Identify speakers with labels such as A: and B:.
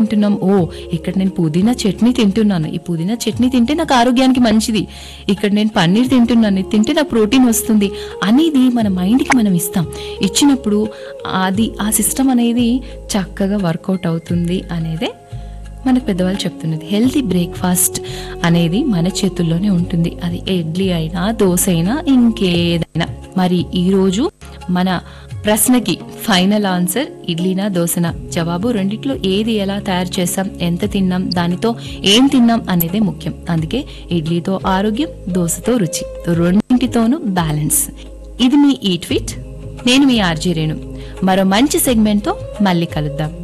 A: తింటున్నాం ఓ ఇక్కడ నేను పుదీనా చట్నీ తింటున్నాను ఈ పుదీనా చట్నీ తింటే నాకు ఆరోగ్యానికి మంచిది ఇక్కడ నేను పన్నీర్ తింటున్నాను ఇది తింటే నాకు ప్రోటీన్ వస్తుంది అనేది మన మైండ్కి మనం ఇస్తాం ఇచ్చినప్పుడు అది ఆ సిస్టమ్ అనేది చక్కగా వర్కౌట్ అవుతుంది అనేదే మనకు పెద్దవాళ్ళు చెప్తున్నది హెల్తీ బ్రేక్ఫాస్ట్ అనేది మన చేతుల్లోనే ఉంటుంది అది ఇడ్లీ అయినా దోశ అయినా ఇంకేదైనా మరి ఈరోజు మన ప్రశ్నకి ఫైనల్ ఆన్సర్ ఇడ్లీనా దోశనా జవాబు రెండిట్లో ఏది ఎలా తయారు చేస్తాం ఎంత తిన్నాం దానితో ఏం తిన్నాం అనేదే ముఖ్యం అందుకే ఇడ్లీతో ఆరోగ్యం దోశతో రుచి రెండింటితోనూ బ్యాలెన్స్ ఇది మీ ఈట్ ఫిట్ నేను మీ ఆర్జీ రేణు మరో మంచి సెగ్మెంట్తో మళ్ళీ కలుద్దాం